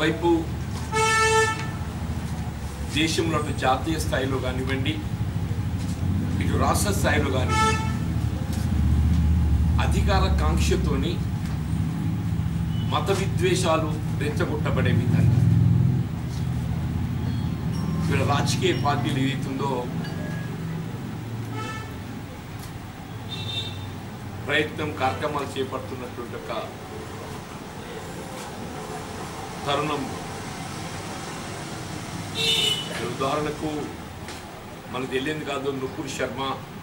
ఒకవైపు దేశంలో అటు జాతీయ స్థాయిలో కానివ్వండి ఇటు రాష్ట్ర స్థాయిలో కానివ్వండి అధికార కాంక్షతోని మత విద్వేషాలు రెచ్చగొట్టబడే విధంగా వీళ్ళ రాజకీయ పార్టీలు ఏదైతుందో ప్రయత్నం కార్యక్రమాలు చేపడుతున్నటువంటి ఒక తరుణం ఉదాహరణకు మనకు తెలియదు కాదు నుపూర్ శర్మ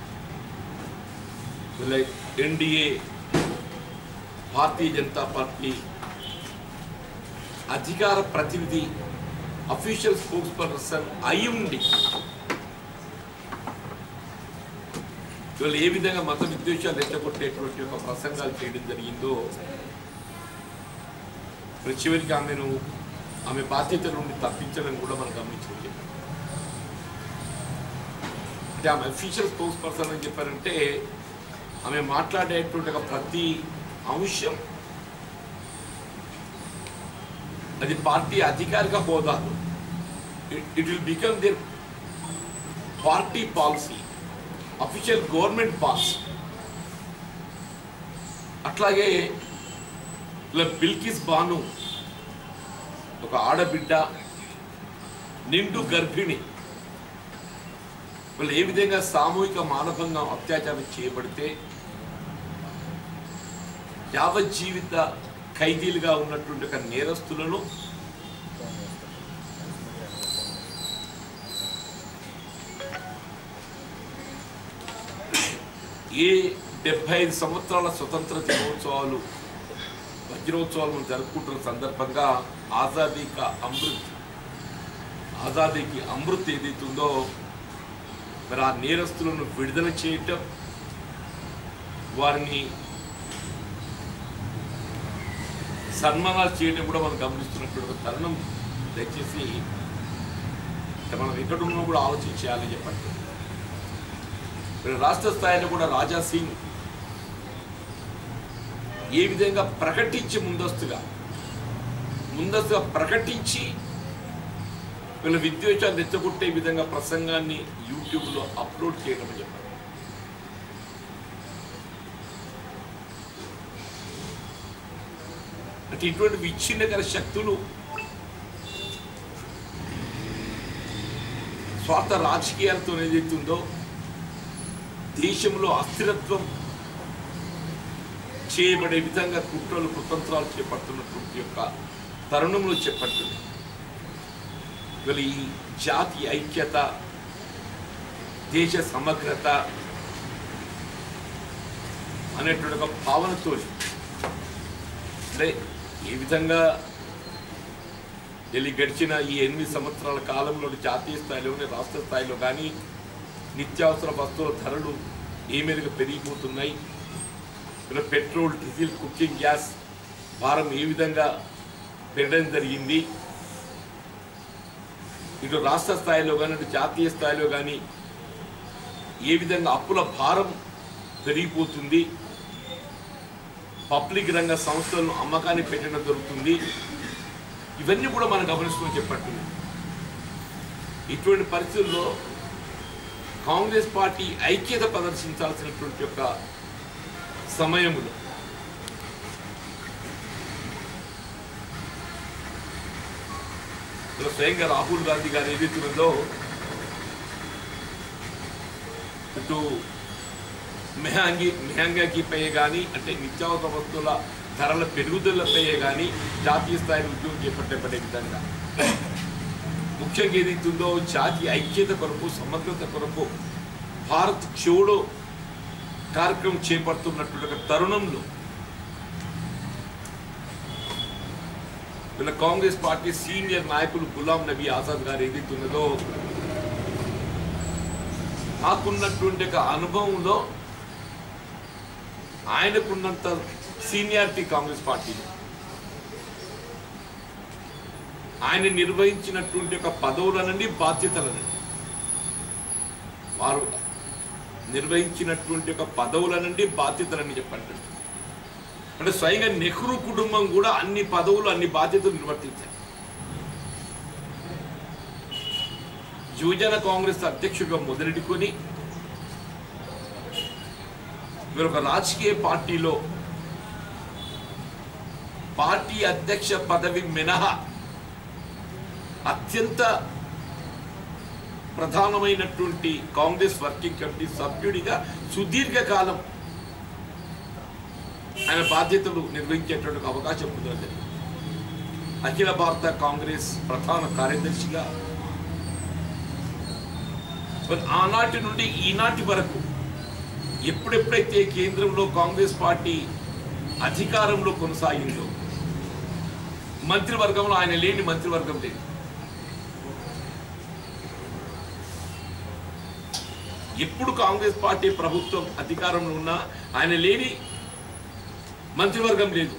వీళ్ళ ఎన్డీఏ భారతీయ జనతా పార్టీ అధికార ప్రతినిధి అఫీషియల్ స్పోక్స్ పర్సన్ అయి ఉండి వీళ్ళు ఏ విధంగా మత విద్వేషాలు రెచ్చగొట్టేటువంటి ఒక ప్రసంగాలు చేయడం జరిగిందో మరి చివరికి ఆమెను ఆమె బాధ్యత నుండి తప్పించడం కూడా మనం గమనించడం అంటే ఆమె అఫీషియల్ స్పోక్స్ పర్సన్ అని చెప్పారంటే ఆమె మాట్లాడేటువంటి ఒక ప్రతి అంశం అది పార్టీ అధికారిక హోదాలో it will become their party policy official government policy అట్లాగే ఇలా బిల్కిస్ బాను ఒక ఆడబిడ్డ నిండు గర్భిణి వాళ్ళు ఏ విధంగా సామూహిక మానభంగం అత్యాచారం చేయబడితే యావత్ జీవిత ఖైదీలుగా ఉన్నటువంటి ఒక నేరస్తులను ఏ డెబ్బై ఐదు సంవత్సరాల స్వతంత్ర దినోత్సవాలు వజ్రోత్సవాలు మనం జరుపుకుంటున్న సందర్భంగా ఆజాదీ కా అమృత్ ఆజాదీకి అమృత్ ఏదైతుందో మరి ఆ నేరస్తులను విడుదల చేయటం వారిని సన్మానాలు చేయడం కూడా మనం గమనిస్తున్నటువంటి ఒక తరుణం దయచేసి మనం ఎక్కడున్నా కూడా ఆలోచించాలని చెప్పండి మరి రాష్ట్ర స్థాయిలో కూడా రాజా సింగ్ ఏ విధంగా ప్రకటించి ముందస్తుగా ముందస్తుగా ప్రకటించి వీళ్ళ విద్వేషాలు రెచ్చగొట్టే విధంగా ప్రసంగాన్ని యూట్యూబ్లో అప్లోడ్ చేయడం అని చెప్పారు అంటే ఇటువంటి విచ్ఛిన్నకర శక్తులు స్వార్థ రాజకీయాలతో ఏదైతుందో దేశంలో అస్థిరత్వం చేయబడే విధంగా కుట్రలు కుతంత్రాలు చేపడుతున్నటువంటి యొక్క తరుణంలో చెప్పట్టుంది వీళ్ళ ఈ జాతి ఐక్యత దేశ సమగ్రత అనేటువంటి ఒక భావనతో అంటే ఏ విధంగా వెళ్ళి గడిచిన ఈ ఎనిమిది సంవత్సరాల కాలంలో జాతీయ స్థాయిలోనే రాష్ట్ర స్థాయిలో కానీ నిత్యావసర వస్తువుల ధరలు ఏ మీదగా పెరిగిపోతున్నాయి ఇలా పెట్రోల్ డీజిల్ కుకింగ్ గ్యాస్ భారం ఏ విధంగా పెరగడం జరిగింది ఇటు రాష్ట్ర స్థాయిలో కానీ ఇటు జాతీయ స్థాయిలో కానీ ఏ విధంగా అప్పుల భారం పెరిగిపోతుంది పబ్లిక్ రంగ సంస్థలను అమ్మకాన్ని పెట్టడం జరుగుతుంది ఇవన్నీ కూడా మనం గమనిస్తూ చెప్పట్టుంది ఇటువంటి పరిస్థితుల్లో కాంగ్రెస్ పార్టీ ఐక్యత ప్రదర్శించాల్సినటువంటి యొక్క సమయములో ఇలా స్వయంగా రాహుల్ గాంధీ గారు ఏదైతున్నదో ఇటు మెహంగి మెహంగాకిపై కానీ అంటే నిత్యావసర వస్తువుల ధరల పెరుగుదలపై కానీ జాతీయ స్థాయిలో ఉద్యోగం చేపట్టబడే విధంగా ముఖ్యంగా ఏదైతుందో జాతీయ ఐక్యత కొరకు సమగ్రత కొరకు భారత్ చోడో కార్యక్రమం చేపడుతున్నటువంటి ఒక తరుణంలో వీళ్ళ కాంగ్రెస్ పార్టీ సీనియర్ నాయకులు గులాం నబీ ఆజాద్ గారు ఏదైతున్నదో నాకున్నటువంటి ఒక అనుభవంలో ఆయనకున్నంత సీనియారిటీ కాంగ్రెస్ పార్టీలో ఆయన నిర్వహించినటువంటి ఒక పదవులనండి బాధ్యతలనండి వారు నిర్వహించినటువంటి ఒక పదవులనండి బాధ్యతలని చెప్పండి అంటే స్వయంగా నెహ్రూ కుటుంబం కూడా అన్ని పదవులు అన్ని బాధ్యతలు నిర్వర్తించారు యువజన కాంగ్రెస్ అధ్యక్షుడిగా మొదలెడుకొని మీరు ఒక రాజకీయ పార్టీలో పార్టీ అధ్యక్ష పదవి మినహా అత్యంత ప్రధానమైనటువంటి కాంగ్రెస్ వర్కింగ్ కమిటీ సభ్యుడిగా సుదీర్ఘకాలం ఆయన బాధ్యతలు నిర్వహించేటువంటి అవకాశం కుదరలేదు అఖిల భారత కాంగ్రెస్ ప్రధాన కార్యదర్శిగా మరి ఆనాటి నుండి ఈనాటి వరకు ఎప్పుడెప్పుడైతే కేంద్రంలో కాంగ్రెస్ పార్టీ అధికారంలో కొనసాగిందో మంత్రివర్గంలో ఆయన లేని మంత్రివర్గం లేదు ఎప్పుడు కాంగ్రెస్ పార్టీ ప్రభుత్వం అధికారంలో ఉన్నా ఆయన లేని మంత్రివర్గం లేదు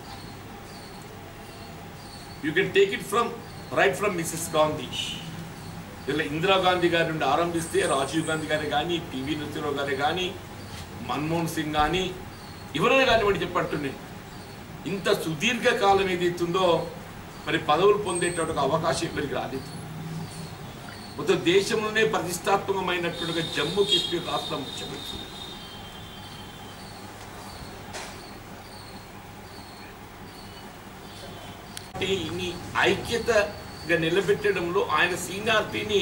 you can take it from right from Mrs Gandhi ఇలా ఇందిరాగాంధీ గారి నుండి ఆరంభిస్తే రాజీవ్ గాంధీ గారే కానీ పివి నరసింహరావు గారే కానీ మన్మోహన్ సింగ్ కానీ ఎవరైనా కానివ్వండి చెప్పట్టున్నాయి ఇంత సుదీర్ఘ కాలం ఏదైతుందో మరి పదవులు పొందేటటువంటి అవకాశం ఎవరికి రాలేదు మొత్తం దేశంలోనే ప్రతిష్టాత్మకమైనట్టుగా జమ్మూ కాశ్మీర్ రాష్ట్రం ముఖ్యమంత్రి ఈ ఐక్యతగా నిలబెట్టడంలో ఆయన సీనియారిటీని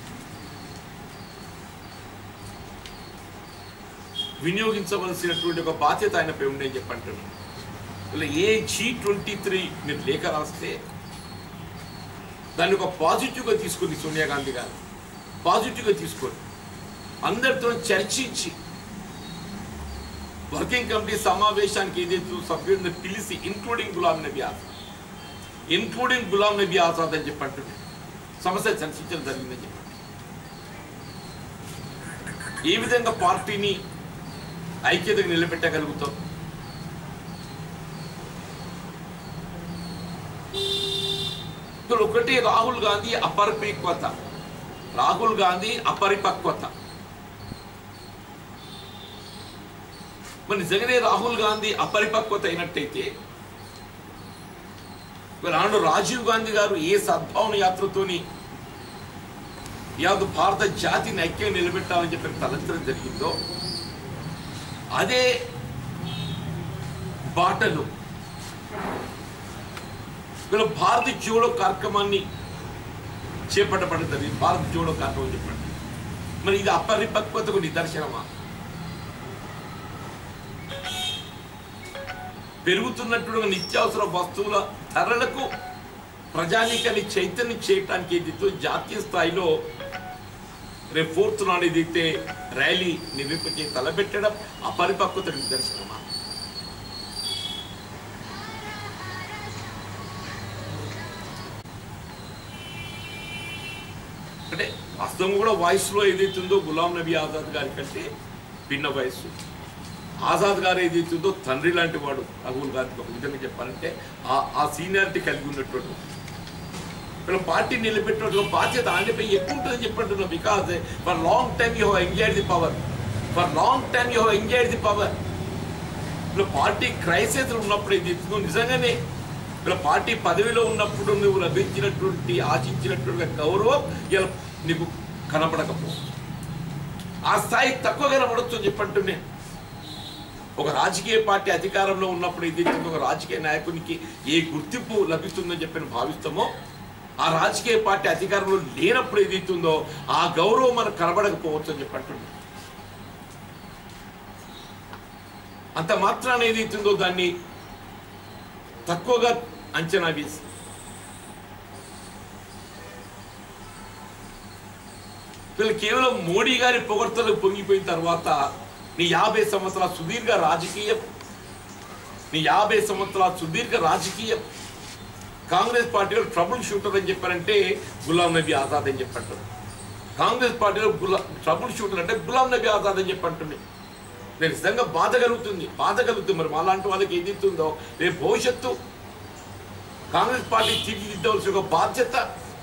వినియోగించవలసినటువంటి ఒక బాధ్యత ఆయనపై ఉండే చెప్పంటున్నాను ఇలా ఏ జీ ట్వంటీ త్రీ మీరు లేఖ రాస్తే దాన్ని ఒక పాజిటివ్గా తీసుకుంది సోనియా గాంధీ గారు పాజిటివ్గా తీసుకొని అందరితో చర్చించి వర్కింగ్ కమిటీ సమావేశానికి ఏదైతే సభ్యుడిని పిలిచి ఇంక్లూడింగ్ గులాం నబీ ఆజాద్ ఇంక్లూడింగ్ గులాం నబీ ఆజాద్ అని చెప్పంటుంది సమస్య చర్చించడం జరిగిందని చెప్పండి ఏ విధంగా పార్టీని ఐక్యతగా నిలబెట్టగలుగుతాం ఇక్కడ ఒకటి రాహుల్ గాంధీ అపరిపక్వత రాహుల్ గాంధీ అపరిపక్వత మరి నిజంగానే రాహుల్ గాంధీ అపరిపక్వత అయినట్టయితే మరి ఆనాడు రాజీవ్ గాంధీ గారు ఏ సద్భావన యాత్రతోని యావత్ భారత జాతిని ఐక్యం నిలబెట్టాలని చెప్పి తలంచడం జరిగిందో అదే బాటలు వీళ్ళు భారత జోడో కార్యక్రమాన్ని చేపట్టబడడం జరిగింది భారత జోడో కార్యక్రమం చెప్పండి మరి ఇది అపరిపక్వతకు నిదర్శనమా పెరుగుతున్నటువంటి నిత్యావసర వస్తువుల ధరలకు ప్రజానీకాన్ని చైతన్యం చేయడానికి ఏదైతే జాతీయ స్థాయిలో రేపు ఫోర్త్ నాడు ఏదైతే ర్యాలీ నిర్వహించే తలబెట్టడం అపరిపక్వత నిదర్శనమా అంటే వాస్తవం కూడా వాయిస్లో ఏదైతుందో గులాం నబీ ఆజాద్ గారి కంటే భిన్న వయస్సు ఆజాద్ గారు ఏదైతుందో తండ్రి లాంటి వాడు రాహుల్ గాంధీ ఒక విధంగా చెప్పాలంటే ఆ ఆ సీనియారిటీ కలిగి ఉన్నటువంటి వీళ్ళ పార్టీ నిలబెట్టిన బాధ్యత ఆయనపై ఎక్కువ ఉంటుందని చెప్పంటున్నాం because for long time you enjoyed the power for long time you enjoyed the power వీళ్ళ పార్టీ క్రైసిస్ ఉన్నప్పుడు ఏదైతుందో నిజంగానే వీళ్ళ పార్టీ పదవిలో ఉన్నప్పుడు నువ్వు లభించినటువంటి ఆశించినటువంటి గౌరవం ఇలా నీకు కనపడకపో ఆ స్థాయి తక్కువ కనపడచ్చు అని చెప్పంటున్నా ఒక రాజకీయ పార్టీ అధికారంలో ఉన్నప్పుడు ఏదైతే ఒక రాజకీయ నాయకునికి ఏ గుర్తింపు లభిస్తుందని చెప్పి నేను భావిస్తామో ఆ రాజకీయ పార్టీ అధికారంలో లేనప్పుడు ఏదైతుందో ఆ గౌరవం మనకు కనబడకపోవచ్చు అని చెప్పంటున్నా అంత మాత్రాన ఏదైతుందో దాన్ని తక్కువగా అంచనా వేసి వీళ్ళు కేవలం మోడీ గారి పొగడ్తలు పొంగిపోయిన తర్వాత నీ యాభై సంవత్సరాల సుదీర్ఘ రాజకీయం నీ యాభై సంవత్సరాల సుదీర్ఘ రాజకీయం కాంగ్రెస్ పార్టీలో ట్రబుల్ షూటర్ అని చెప్పారంటే గులాం నబీ ఆజాద్ అని చెప్పంటారు కాంగ్రెస్ పార్టీలో గులా ట్రబుల్ షూటర్ అంటే గులాం నబీ ఆజాద్ అని చెప్పంటుంది నేను నిజంగా బాధ కలుగుతుంది బాధ కలుగుతుంది మరి మాలాంటి వాళ్ళకి ఏది ఇస్తుందో రేపు భవిష్యత్తు కాంగ్రెస్ పార్టీ తీర్చిదిద్దవలసిన ఒక బాధ్యత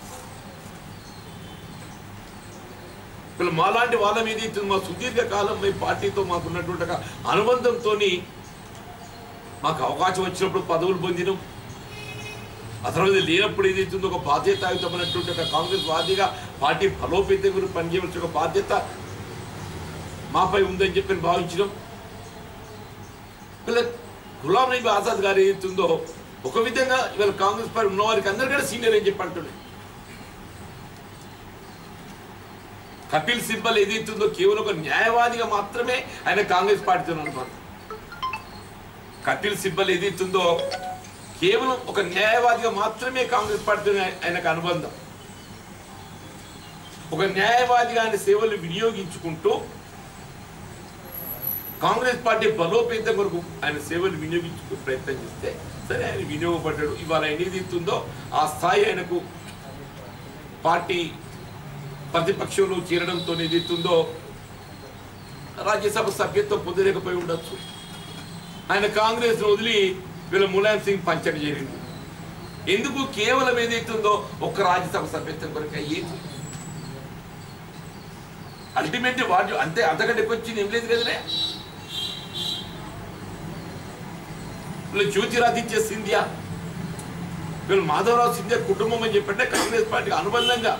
వీళ్ళు మాలాంటి వాళ్ళ మీద ఇస్తుంది మా సుదీర్ఘ కాలం మీ పార్టీతో మాకు ఉన్నటువంటి ఒక అనుబంధంతో మాకు అవకాశం వచ్చినప్పుడు పదవులు పొందినాం అసలు అది లేనప్పుడు ఏదైతుందో ఒక బాధ్యతాయుతమైనటువంటి ఒక కాంగ్రెస్ వాదిగా పార్టీ బలోపేతం గురించి పనిచేయవలసిన ఒక బాధ్యత మాపై ఉందని చెప్పి నేను భావించడం వీళ్ళ గులాం నబీ ఆజాద్ గారు ఏదైతుందో ఒక విధంగా ఇవాళ కాంగ్రెస్ పార్టీ ఉన్న వారికి అందరికంటే సీనియర్ అని చెప్పి అంటున్నాయి కపిల్ సిబ్బల్ ఏదైతుందో కేవలం ఒక న్యాయవాదిగా మాత్రమే ఆయన కాంగ్రెస్ పార్టీతో అనుకున్నారు కపిల్ సిబ్బల్ ఏదైతుందో కేవలం ఒక న్యాయవాదిగా మాత్రమే కాంగ్రెస్ పార్టీతో ఆయనకు అనుబంధం ఒక న్యాయవాదిగా ఆయన సేవలు వినియోగించుకుంటూ కాంగ్రెస్ పార్టీ బలోపేతం కొరకు ఆయన సేవలు వినియోగించుకు ప్రయత్నం చేస్తే సరే ఆయన వినియోగపడ్డాడు ఇవాళ ఆయన ఏదైతుందో ఆ స్థాయి ఆయనకు పార్టీ ప్రతిపక్షంలో చేరడంతో ఏదైతుందో రాజ్యసభ సభ్యత్వం పొందలేకపోయి ఉండొచ్చు ఆయన కాంగ్రెస్ వదిలి వీళ్ళ ములాయం సింగ్ పంచక చేరింది ఎందుకు కేవలం ఏదైతుందో ఒక్క రాజ్యసభ సభ్యత్వం కొరకు అయ్యేది అల్టిమేట్ వాడు అంతే అంతకంటే ఎక్కువ వచ్చింది ఏం లేదు కదలే వీళ్ళు జ్యోతిరాదిత్య సింధియా వీళ్ళు మాధవరావు సింధియా కుటుంబం అని చెప్పంటే కాంగ్రెస్ పార్టీకి అనుబంధంగా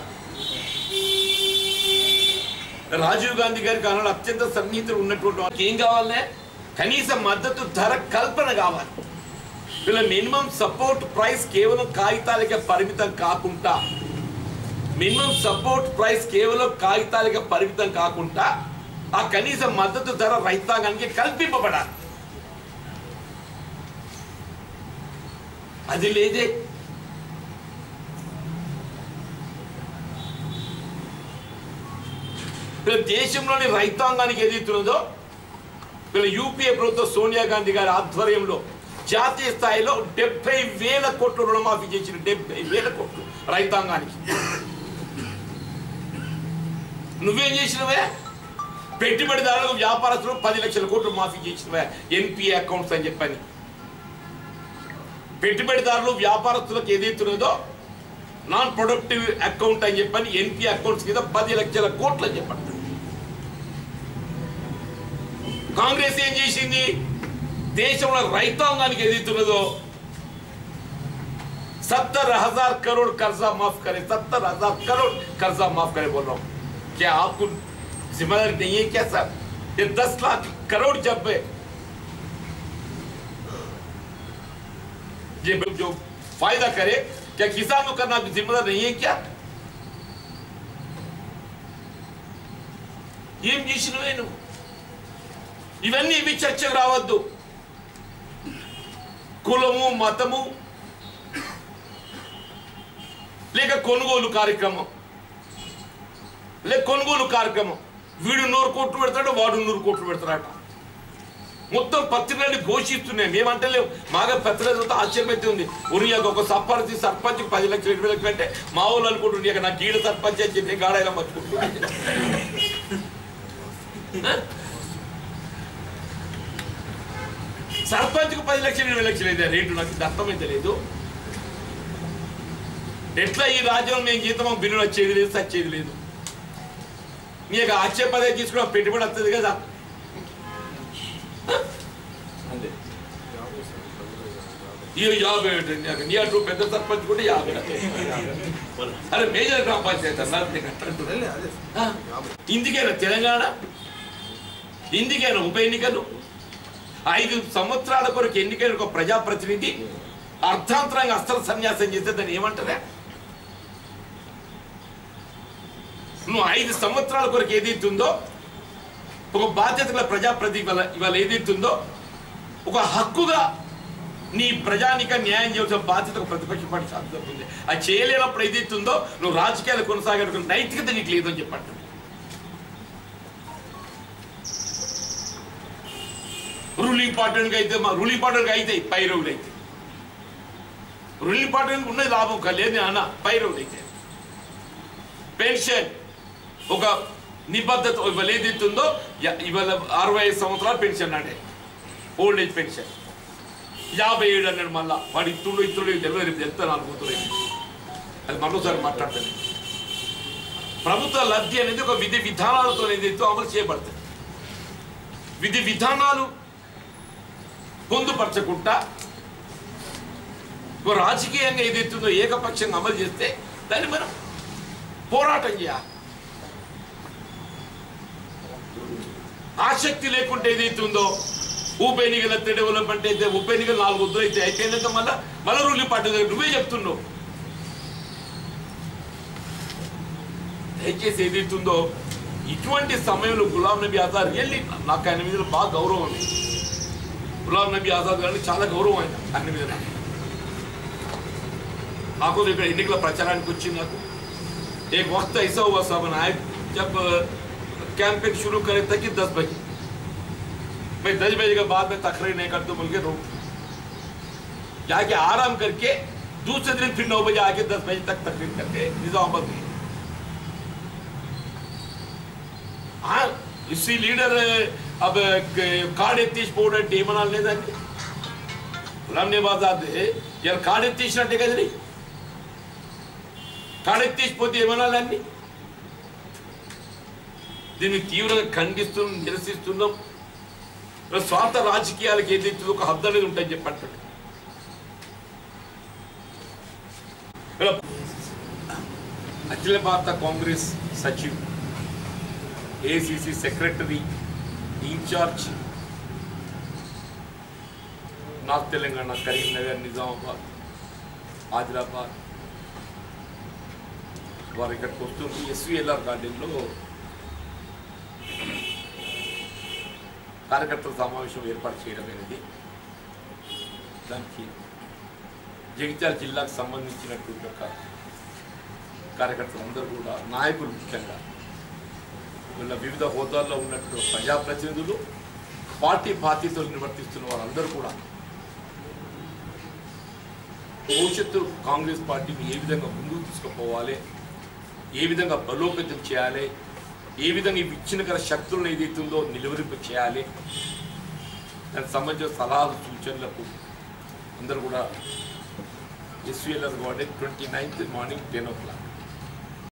రాజీవ్ గాంధీ గారికి ఆనాడు అత్యంత సన్నిహితులు ఉన్నటువంటి వారికి ఏం కావాలనే కనీస మద్దతు ధర కల్పన కావాలి వీళ్ళ మినిమం సపోర్ట్ ప్రైస్ కేవలం కాగితాలకే పరిమితం కాకుండా మినిమం సపోర్ట్ ప్రైస్ కేవలం కాగితాలకే పరిమితం కాకుండా ఆ కనీస మద్దతు ధర రైతాంగానికి కల్పింపబడాలి అది లేదే వీళ్ళ దేశంలోని రైతాంగానికి ఏదైతున్నదో వీళ్ళ యూపీఏ ప్రభుత్వం సోనియా గాంధీ గారి ఆధ్వర్యంలో జాతీయ స్థాయిలో డెబ్బై వేల కోట్లు రుణమాఫీ చేసిన డెబ్బై వేల కోట్లు రైతాంగానికి నువ్వేం చేసినవే పెట్టుబడిదారులకు వ్యాపారస్తులు పది లక్షల కోట్లు మాఫీ చేసినవే ఎన్పిఏ అకౌంట్స్ అని చెప్పని పెట్టుబడిదారులు వ్యాపారస్తులకు ఏదైతున్నదో నాన్ ప్రొడక్టివ్ అకౌంట్ అని చెప్పని ఎన్పి అకౌంట్స్ కింద పది లక్షల కోట్లు అని చెప్పండి కాంగ్రెస్ ఏం చేసింది దేశంలో రైతాంగానికి ఏదైతున్నదో सत्तर हजार करोड़ कर्जा माफ करे सत्तर हजार करोड़ कर्जा माफ करे बोल रहा हूं क्या आपको जिम्मेदारी नहीं है क्या सर ये दस लाख करोड़ जब ये जो फायदा करे क्या किसान को करना जिम्मेदार नहीं है क्या ఏం చేసినవే నువ్వు ఇవన్నీ ఇవి చర్చకు రావద్దు కులము మతము లేక కొనుగోలు కార్యక్రమం లేక కొనుగోలు కార్యక్రమం వీడు నూరు కోట్లు పెడతాడు వాడు నూరు కోట్లు పెడతాడట మొత్తం పత్రికలన్నీ ఘోషిస్తున్నాయి మేమంటలేవు మాగా పత్రికలు చదివితే ఆశ్చర్యమైతే ఉంది ఉరియాక ఒక సర్పంచ్ సర్పంచ్ పది లక్షలు ఇరవై లక్షలు అంటే మా వాళ్ళు అనుకుంటుండే ఇక నాకు గీడ సర్పంచ్ అని చెప్పి గాడైనా మర్చుకుంటున్నాను సర్పంచ్కు పది లక్షలు ఇరవై లక్షలు అయితే రేటు నాకు ఇది అర్థమైతే లేదు ఎట్లా ఈ రాజ్యంలో మేము జీతం బిల్లులు వచ్చేది లేదు సచ్చేది లేదు నీకు వచ్చే పదే తీసుకున్న పెట్టుబడి వస్తుంది కదా అంతే ఈ యాభై ఒకటి. నీకు నీ అటు పెద్ద సర్పంచ్ కూడా యాభై అరే మేజర్ గ్రామ పంచాయతీ అన్నారు నీకు అట్లా అంటున్నారు. అదే ఆ? ఇందుకేనా తెలంగాణ ఇందుకేనా ఉప ఎన్నికలు ఐదు సంవత్సరాల కొరకు ఎన్నికైన ఒక ప్రజాప్రతినిధి అర్థాంతరంగా అస్త్ర సన్యాసం చేస్తే దాన్ని ఏమంటారా నువ్వు ఐదు సంవత్సరాల కొరకు ఏదైతే ఉందో ఒక బాధ్యత గల ప్రజాప్రతి ఇవాళ ఇవాళ ఏదైతే ఉందో ఒక హక్కుగా నీ ప్రజానిక న్యాయం చేయాల్సిన బాధ్యత ఒక ప్రతిపక్ష పార్టీ సాధిస్తుంది అది చేయలేనప్పుడు ఏదైతే ఉందో నువ్వు రాజకీయాలు కొనసాగే నైతికత నీకు లేదని చెప్పండి రూలింగ్ పార్టీకి అయితే మా రూలింగ్ పార్టీకి అయితే పైరవులు అయితే రూలింగ్ పార్టీకి ఉన్నది లాభం కా- లేదు అన్న పైరవులు అయితే పెన్షన్ ఒక నిబద్ధత ఇవాళ ఏదైతే ఉందో య- ఇవాళ అరవై ఐదు సంవత్సరాలు పెన్షన్ అంటే ఓల్డ్ ఏజ్ పెన్షన్ యాభై ఏడు అన్నాడు మళ్ళా వాడు ఇత్తుడు ఇత్తుడు తెలియదు రేపు చెప్తాను అనుకుంటున్నాను అది మరోసారి మాట్లాడతాను ప్రభుత్వ లబ్ధి అనేది ఒక విధి విధానాలతో ఏదైతే అమలు చేయబడుతుంది విధి విధానాలు పొందుపరచకుండా ఓ రాజకీయంగా ఏదైతుందో ఏకపక్షంగా అమలు చేస్తే దాన్ని మనం పోరాటం చేయాలి ఆసక్తి లేకుంటే ఏదైతుందో ఉప ఎన్నికల డెవలప్మెంట్ అయితే ఉప ఎన్నికలు నాలుగు వద్దులు అయితే అయిపోయినాక మళ్ళా మళ్ళీ రూలింగ్ పార్టీ దగ్గర నువ్వే చెప్తున్నావు దయచేసి ఏదైతుందో ఇటువంటి సమయంలో గులాం నబీ ఆజాద్ రియల్లీ నాకు ఆయన మీద బాగా గౌరవం ఉంది గులాం నబీ ఆజాద్ గారిని చాలా గౌరవం ఆయన ఆయన మీద నాకు. నాకు ఇక్కడ ఎన్నికల ప్రచారానికి వచ్చింది నాకు एक वक्त ऐसा हुआ साहब नायक जब कैंपेन शुरू करे था कि दस बजे मैं दस बजे के बाद में तकरीर नहीं करता बोल के रोक जाके आराम करके दूसरे दिन फिर नौ बजे आके दस बजे तक तकरीर करके निजामाबाद में हाँ इसी लीडर अब కార్డ్ ఎత్తేసిపోవడం అంటే ఏమన్నా లేదండి గులాం నవాజాద్ ఇలా కార్డ్ ఎత్తేసినట్టే కదండి కాడెత్తేసిపోతే ఏమనాలండి దీన్ని తీవ్రంగా ఖండిస్తున్నాం నిరసిస్తున్నాం మరి స్వార్థ రాజకీయాలకు ఏదైతే ఒక హద్దు అనేది ఉంటాయని చెప్పంటాడు అఖిల భారత కాంగ్రెస్ సచివ్ ACC secretary in-charge north Telangana Karimnagar Nizamabad Adilabad వారు ఇక్కడికి వస్తుంది ఎస్విఎల్ఆర్ గార్డెన్లో కార్యకర్తల సమావేశం ఏర్పాటు చేయడం అనేది దానికి జగిత్యాల జిల్లాకు సంబంధించినటువంటి ఒక కార్యకర్తలందరూ కూడా నాయకులు ముఖ్యంగా వీళ్ళ వివిధ హోదాల్లో ఉన్నటువంటి ప్రజాప్రతినిధులు పార్టీ బాధ్యతలు నిర్వర్తిస్తున్న వారందరూ కూడా భవిష్యత్తు కాంగ్రెస్ పార్టీని ఏ విధంగా ముందుకు తీసుకుపోవాలి ఏ విధంగా బలోపేతం చేయాలి ఏ విధంగా ఈ విచ్ఛిన్నకర శక్తులను ఏదైతుందో నిలువరింపు చేయాలి దానికి సంబంధించిన సలహాలు సూచనలకు అందరూ కూడా ఎస్వీఎల్ఆర్ వాడే ట్వంటీ నైన్త్ మార్నింగ్ టెన్ ఓ క్లాక్